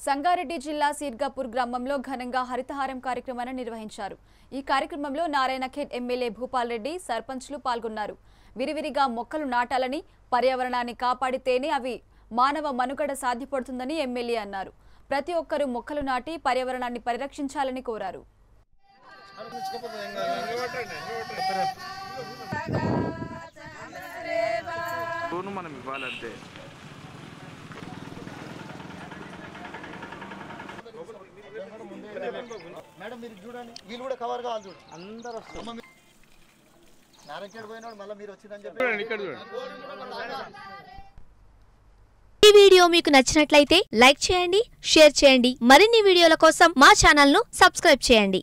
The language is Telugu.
సంగారెడ్డి జిల్లా సీర్గాపూర్ గ్రామంలో ఘనంగా హరితహారం కార్యక్రమాన్ని నిర్వహించారు ఈ కార్యక్రమంలో నారాయణఖేడ్ ఎమ్మెల్యే భూపాల్ రెడ్డి సర్పంచ్లు పాల్గొన్నారు విరివిరిగా మొక్కలు నాటాలని పర్యావరణాన్ని కాపాడితేనే అవి మానవ మనుగడ సాధ్యపడుతుందని ఎమ్మెల్యే అన్నారు ప్రతి ఒక్కరూ మొక్కలు నాటి పర్యావరణాన్ని పరిరక్షించాలని కోరారు లోను మనం ఇవ్వాలంతే మేడం మీరు చూడండి వీళ్ళు కూడా కవర్ కావాలి చూడు అందరు వస్తారు నారాయణ పోయినాడు మళ్ళీ మీరు వచ్చిందని చెప్పి ఇక్కడ చూడండి ఈ వీడియో మీకు నచ్చినట్లయితే లైక్ చేయండి షేర్ చేయండి మరిన్ని వీడియోల కోసం మా ఛానల్ను సబ్స్క్రైబ్ చేయండి